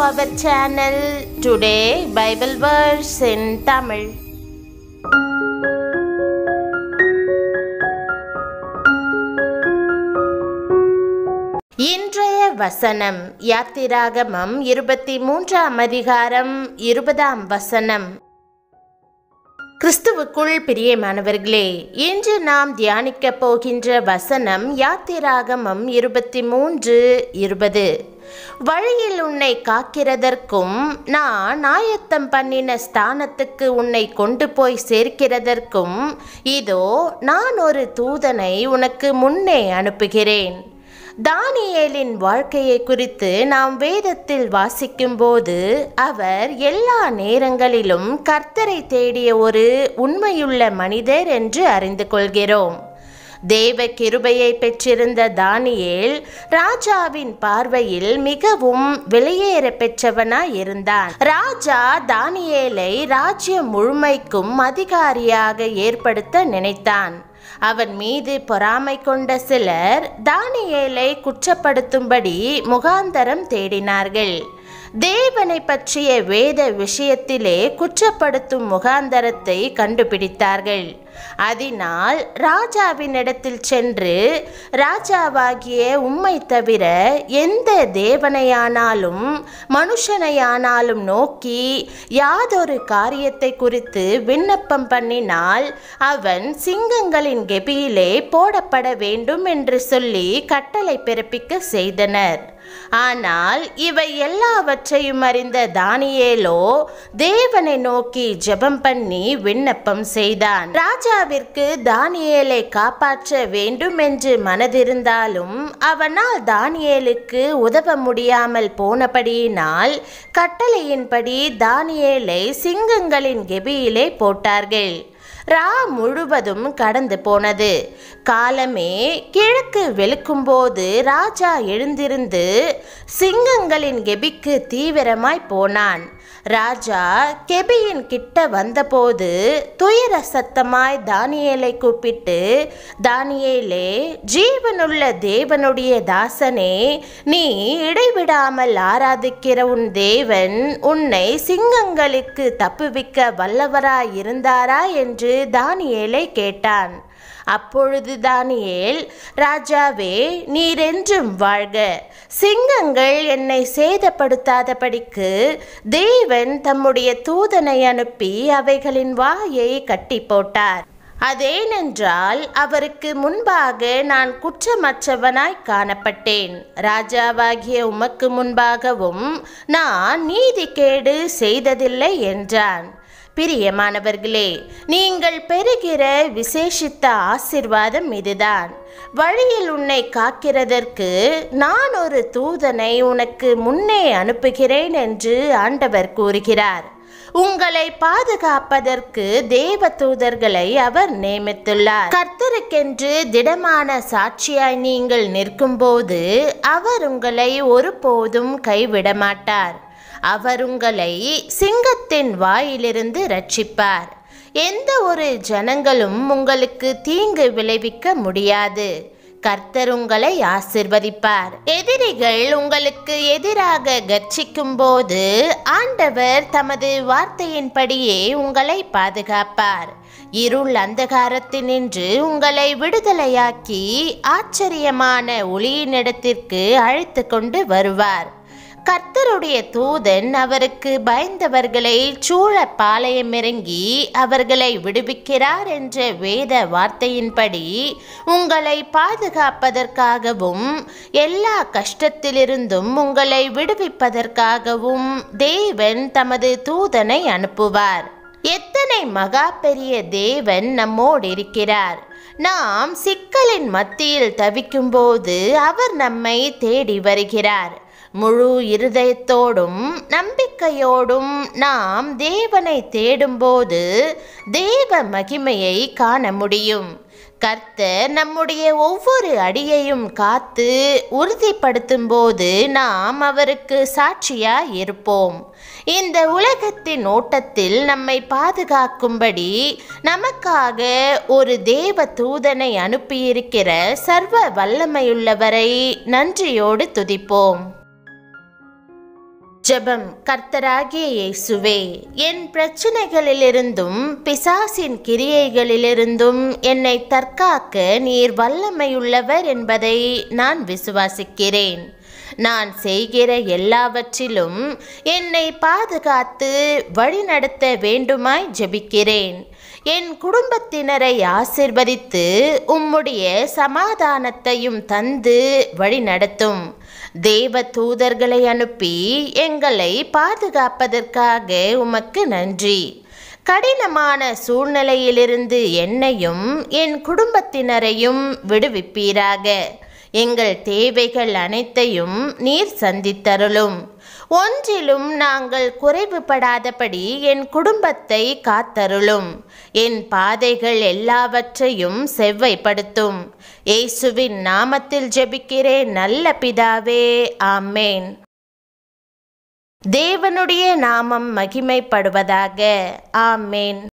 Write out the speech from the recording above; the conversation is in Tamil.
our channel. Today, Bible verse in Tamil. இன்றைய வசனம் யாத்திராகமம் இருபத்தி மூன்றாம் அதிகாரம் இருபதாம் வசனம் கிறிஸ்துவுக்குள் பிரியமானவர்களே இன்று நாம் தியானிக்க போகின்ற வசனம் யாத்திராகமம் இருபத்தி மூன்று இருபது வழியில் உன்னை காக்கிறதற்கும் நான் ஆயத்தம் பண்ணின ஸ்தானத்துக்கு உன்னை கொண்டு போய் சேர்க்கிறதற்கும் இதோ நான் ஒரு தூதனை உனக்கு முன்னே அனுப்புகிறேன் தானியேலின் வாழ்க்கையை குறித்து நாம் வேதத்தில் வாசிக்கும்போது அவர் எல்லா நேரங்களிலும் கர்த்தரை தேடிய ஒரு உண்மையுள்ள மனிதர் என்று அறிந்து கொள்கிறோம் தேவ கிருபையை பெற்றிருந்த தானியேல் ராஜாவின் பார்வையில் மிகவும் வெளியேற பெற்றவனாய் இருந்தான் ராஜா தானியேலை ராஜ்யம் முழுமைக்கும் அதிகாரியாக ஏற்படுத்த நினைத்தான் அவன் மீது பொறாமை கொண்ட சிலர் தானியேலை குற்றப்படுத்தும்படி முகாந்தரம் தேடினார்கள் தேவனை பற்றிய வேத விஷயத்திலே குற்றப்படுத்தும் முகாந்தரத்தை கண்டுபிடித்தார்கள் அதனால் ராஜாவினிடத்தில் சென்று ராஜாவாகிய உம்மை தவிர எந்த தேவனையானாலும் மனுஷனையானாலும் நோக்கி யாதொரு காரியத்தை குறித்து விண்ணப்பம் பண்ணினால் அவன் சிங்கங்களின் கெபியிலே போடப்பட வேண்டும் என்று சொல்லி கட்டளை பிறப்பிக்க செய்தனர் ஆனால் இவை எல்லாவற்றையும் அறிந்த தானியேலோ தேவனை நோக்கி ஜெபம் பண்ணி விண்ணப்பம் செய்தான் ராஜாவிற்கு தானியேலை காப்பாற்ற வேண்டும் என்று மனதிருந்தாலும் அவனால் தானியேலுக்கு உதவ முடியாமல் போனபடியினால் கட்டளையின்படி தானியேலை சிங்கங்களின் கெபியிலே போட்டார்கள் ரா முழுவதும் கடந்து போனது காலமே கிழக்கு வெளுக்கும்போது ராஜா எழுந்திருந்து சிங்கங்களின் கெபிக்கு தீவிரமாய் போனான் ராஜா கெபியின் கிட்ட வந்தபோது துயர சத்தமாய் தானியேலை கூப்பிட்டு தானியேலே ஜீவனுள்ள தேவனுடைய தாசனே நீ இடைவிடாமல் ஆராதிக்கிற உன் தேவன் உன்னை சிங்கங்களுக்கு தப்புவிக்க வல்லவராய் இருந்தாரா என்று தானியேலை கேட்டான் அப்பொழுது தானியேல் ராஜாவே நீரென்றும் வாழ்க சிங்கங்கள் என்னை சேதப்படுத்தாதபடிக்கு தேவன் தம்முடைய தூதனை அனுப்பி அவைகளின் வாயை கட்டி போட்டார் அதேனென்றால் அவருக்கு முன்பாக நான் குற்றமற்றவனாய் காணப்பட்டேன் ராஜாவாகிய உமக்கு முன்பாகவும் நான் நீதிகேடு செய்ததில்லை என்றான் பிரியமானவர்களே நீங்கள் பெறுகிற விசேஷித்த ஆசிர்வாதம் இதுதான் வழியில் உன்னை காக்கிறதற்கு நான் ஒரு தூதனை உனக்கு முன்னே அனுப்புகிறேன் என்று ஆண்டவர் கூறுகிறார் உங்களை பாதுகாப்பதற்கு தேவ தூதர்களை அவர் நியமித்துள்ளார் கர்த்தருக்கென்று திடமான சாட்சியாய் நீங்கள் நிற்கும்போது அவர் உங்களை ஒருபோதும் கைவிட மாட்டார் அவர் உங்களை சிங்கத்தின் வாயிலிருந்து ரட்சிப்பார் எந்த ஒரு ஜனங்களும் உங்களுக்கு தீங்கு விளைவிக்க முடியாது கர்த்தர் உங்களை ஆசிர்வதிப்பார் எதிரிகள் உங்களுக்கு எதிராக கர்ச்சிக்கும் போது ஆண்டவர் தமது வார்த்தையின்படியே உங்களை பாதுகாப்பார் இருள் அந்தகாரத்தினின்று உங்களை விடுதலையாக்கி ஆச்சரியமான ஒளியினிடத்திற்கு அழைத்து கொண்டு வருவார் கர்த்தருடைய தூதன் அவருக்கு பயந்தவர்களை சூழ பாளையம் இறங்கி அவர்களை விடுவிக்கிறார் என்ற வேத வார்த்தையின்படி உங்களை பாதுகாப்பதற்காகவும் எல்லா கஷ்டத்திலிருந்தும் உங்களை விடுவிப்பதற்காகவும் தேவன் தமது தூதனை அனுப்புவார் எத்தனை மகா பெரிய தேவன் நம்மோடு இருக்கிறார் நாம் சிக்கலின் மத்தியில் தவிக்கும்போது அவர் நம்மை தேடி வருகிறார் முழு இருதயத்தோடும் நம்பிக்கையோடும் நாம் தேவனை தேடும்போது தேவ மகிமையை காண முடியும் கர்த்தர் நம்முடைய ஒவ்வொரு அடியையும் காத்து உறுதிப்படுத்தும் போது நாம் அவருக்கு சாட்சியாய் இருப்போம் இந்த உலகத்தின் ஓட்டத்தில் நம்மை பாதுகாக்கும்படி நமக்காக ஒரு தேவ தூதனை அனுப்பியிருக்கிற சர்வ வல்லமையுள்ளவரை நன்றியோடு துதிப்போம் ஜெபம் கர்த்தராகிய இயேசுவே என் பிரச்சனைகளிலிருந்தும் பிசாசின் கிரியைகளிலிருந்தும் என்னை தற்காக்க நீர் வல்லமையுள்ளவர் என்பதை நான் விசுவாசிக்கிறேன் நான் செய்கிற எல்லாவற்றிலும் என்னை பாதுகாத்து வழிநடத்த வேண்டுமாய் ஜெபிக்கிறேன் என் குடும்பத்தினரை ஆசிர்வதித்து உம்முடைய சமாதானத்தையும் தந்து வழிநடத்தும் தேவ தூதர்களை அனுப்பி எங்களை பாதுகாப்பதற்காக உமக்கு நன்றி கடினமான சூழ்நிலையிலிருந்து என்னையும் என் குடும்பத்தினரையும் விடுவிப்பீராக எங்கள் தேவைகள் அனைத்தையும் நீர் சந்தித்தருளும் ஒன்றிலும் நாங்கள் குறைவுபடாதபடி என் குடும்பத்தை காத்தருளும் என் பாதைகள் எல்லாவற்றையும் செவ்வைப்படுத்தும் இயேசுவின் நாமத்தில் ஜெபிக்கிறேன் நல்ல பிதாவே ஆமேன் தேவனுடைய நாமம் மகிமைப்படுவதாக ஆமேன்